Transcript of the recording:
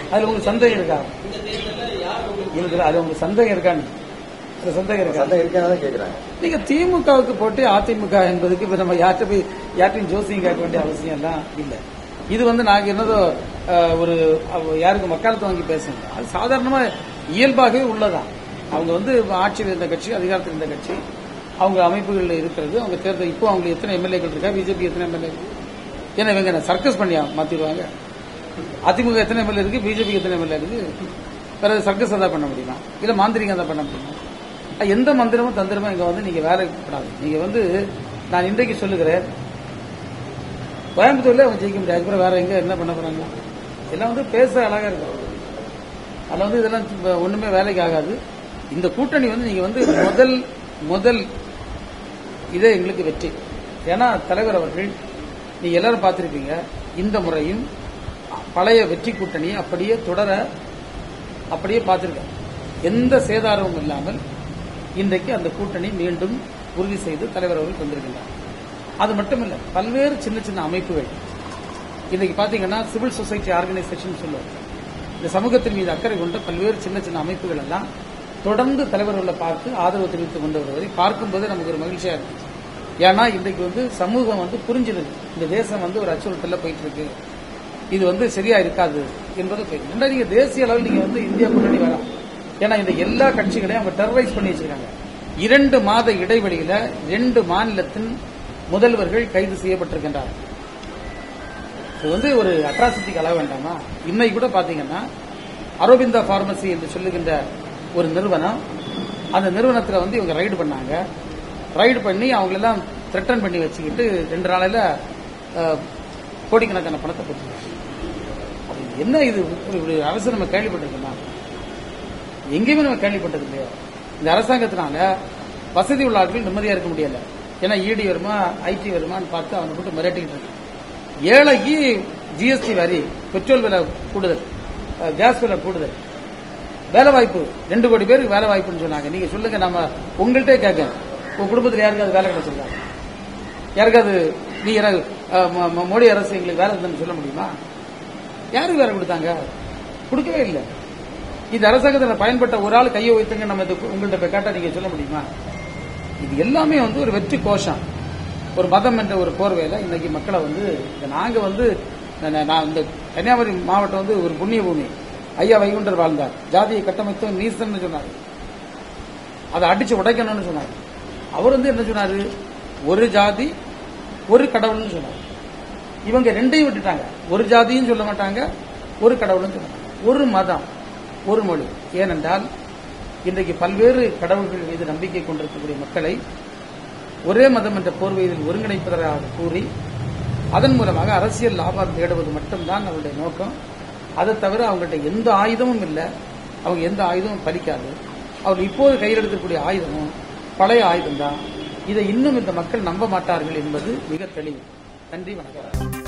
அதுல உங்களுக்கு சந்தேகம் இருக்கா இருக்குது அது உங்களுக்கு சந்தேகம் இருக்கான்னு அது சந்தேகம் இருக்கா சந்தேகம் இருக்காதான் கேக்குறாங்க நீங்க திமுகவுக்கு போட்டு அதிமுக என்பதுக்கு இப்ப நம்ம யார்கிட்ட போய் யார்ட்டையும் ஜோசியம் கேட்க வேண்டிய அவசியம் எல்லாம் இல்ல இது வந்து நாங்க என்னதோ அஹ், ஒரு அவ- யாருக்கு மக்காலத்து வாங்கி பேசணும் அது சாதாரணமா இயல்பாகவே உள்ளதான் அவங்க வந்து ஆட்சியில் இருந்த கட்சி அதிகாரத்தில் இருந்த கட்சி அவங்க அமைப்புகளில் இருக்கிறது அவங்க தேர்தல் இப்போ அவங்களுக்கு எத்தனை எம்எல்ஏக்கள் இருக்கா பிஜேபி எத்தனை எம்எல்ஏ இருக்கு ஏன்னா இவங்க என்ன சர்க்கஸ் பண்ணியா மாத்திடுவாங்க அதிமுக எத்தனை எம்எல்ஏ இருக்கு பிஜேபி எத்தனை எம்எல்ஏ இருக்கு வேற சர்க்கஸ் தான் பண்ண முடியுமா இல்ல மாந்திரிகம் தான் பண்ண முடியுமா அஹ் எந்த மந்திரமும் தந்திரமும் இங்க வந்து நீங்க வேலைப்படாது நீங்க வந்து நான் இன்றைக்கு சொல்லுகிறேன் கோயம்புத்தூர்ல அவங்க ஜெயிக்க முடியாது அதுக்கப்புறம் வேற எங்க என்ன பண்ண போறாங்க எல்லாம் வந்து பேச அழகா இருக்கும் அதுல வந்து இதெல்லாம் இப்ப ஒண்ணுமே வேலைக்கு ஆகாது இந்த கூட்டணி வந்து நீங்க வந்து முதல் முதல் இதே எங்களுக்கு வெற்றி ஏன்னா தலைவர் அவர்கள் நீங்க எல்லாரும் பார்த்திருப்பீங்க இந்த முறையும் பழைய வெற்றி கூட்டணியை அப்படியே தொடர அப்படியே பார்த்திருக்கேன் எந்த சேதாரமும் இல்லாமல் இன்றைக்கு அந்த கூட்டணி மீண்டும் உறுதி செய்து தலைவர் அவர்கள் வந்திருக்கின்றார் அது மட்டுமல்ல பல்வேறு சின்ன சின்ன அமைப்புகள் இன்னைக்கு பாத்தீங்கன்னா சிவில் சொசைட்டி ஆர்கனைசேஷன் சொல்லுவாங்க இந்த சமூகத்தின் மீது அக்கறை கொண்ட பல்வேறு சின்ன சின்ன அமைப்புகள் எல்லாம் தொடர்ந்து தலைவர்களை பார்த்து ஆதரவு தெரிவித்து கொண்டு வருவதை பார்க்கும்போது நமக்கு ஒரு மகிழ்ச்சியா இருந்துச்சு ஏன்னா இன்றைக்கு வந்து சமூகம் வந்து புரிஞ்சிருது இந்த தேசம் வந்து ஒரு அச்சுறுத்தல போயிட்டு இருக்கு இது வந்து சரியா இருக்காது என்பது போயிருக்கு ரெண்டாவது நீங்க தேசிய அளவில் நீங்க வந்து இந்தியா கூட்டணி வரலாம் ஏன்னா இந்த எல்லா கட்சிகளையும் அவங்க டெரரைஸ் பண்ணி வச்சிருக்காங்க இரண்டு மாத இடைவெளியில ரெண்டு மாநிலத்தின் முதல்வர்கள் கைது செய்யப்பட்டிருக்கின்றார்கள் இது வந்து ஒரு அட்ராசிட்டிக்கு அளவு வேண்டாமா இன்னைக்கு கூட பாத்தீங்கன்னா அரோபிந்தா பார்மசி என்று சொல்லுகின்ற ஒரு நிறுவனம் அந்த நிறுவனத்துல வந்து இவங்க ரைடு பண்ணாங்க ரைடு பண்ணி அவங்களெல்லாம் த்ரெட்டன் பண்ணி வச்சுக்கிட்டு ரெண்டு நாளையில அஹ், கோடிக்கணக்கான பணத்தை கொடுத்துருக்காங்க அது என்ன இது இப்படி இப்படி அரசு நம்ம கேள்விப்பட்டிருக்கோமா எங்கேயுமே நம்ம கேள்விப்பட்டது இல்லையா இந்த அரசாங்கத்தினால வசதி உள்ள ஆட்கள் நிம்மதியா இருக்க முடியல ஏன்னா இடி வருமா ஐடி வருமான்னு பார்த்து அவனை போட்டு மிரட்டிக்கிட்டு இருக்கு ஏழைக்கு ஜிஎஸ்டி வரி பெட்ரோல் விலை கூடுதல் அஹ், கேஸ் விலை கூடுதல் வேலை வாய்ப்பு ரெண்டு கோடி பேருக்கு வேலை வாய்ப்புன்னு சொன்னாங்க நீங்க சொல்லுங்க நம்ம உங்கள்கிட்ட கேட்க உங்க குடும்பத்தில் யாருக்காவது வேலை கிடைச்சிருக்கா யாருக்காவது நீ எனக்கு அஹ், ம- ம- மோடி அரசு எங்களுக்கு வேலை தந்தன்னு சொல்ல முடியுமா யாருக்கு வேலை கொடுத்தாங்க கொடுக்கவே இல்லை இந்த அரசாங்கத்தில் பயன்பட்ட ஒரு ஆள் கையை வைத்துங்க நம்ம இது உங்கள்கிட்ட போய் கேட்டா நீங்க சொல்ல முடியுமா இது எல்லாமே வந்து ஒரு வெற்றி கோஷம் ஒரு மதம் என்ற ஒரு போர்வையில இன்னைக்கு மக்களை வந்து இந்த நாங்க வந்து நான் நான் இந்த கன்னியாகுமரி மாவட்டம் வந்து ஒரு புண்ணிய பூமி ஐயா வைகுண்டர் வாழ்ந்தார் ஜாதியை கட்டமைத்தோம் நீசன்னு சொன்னார் அதை அடிச்சு உடைக்கணும்னு சொன்னார் அவர் வந்து என்ன சொன்னாரு ஒரு ஜாதி ஒரு கடவுள்னு சொன்னார் இவங்க ரெண்டையும் விட்டுட்டாங்க ஒரு ஜாதியும் சொல்ல மாட்டாங்க ஒரு கடவுளும் சொல்ல மாட்டாங்க ஒரு மதம் ஒரு மொழி ஏனென்றால் இன்றைக்கு பல்வேறு கடவுள்கள் மீது நம்பிக்கை கொண்டிருக்கக்கூடிய மக்களை ஒரே மதம் என்ற போர்வையில் ஒருங்கிணைப்பதாக கூறி அதன் மூலமாக அரசியல் லாபம் தேடுவது மட்டும்தான் அவருடைய நோக்கம் அதை தவிர அவங்கள்ட்ட எந்த ஆயுதமும் இல்லை அவங்க எந்த ஆயுதமும் பலிக்காது அவர் இப்போது கையில் எடுக்கக்கூடிய ஆயுதமும் பழைய ஆயுதம்தான் இதை இன்னும் இந்த மக்கள் நம்ப மாட்டார்கள் என்பது மிக தெளிவு நன்றி வணக்கம்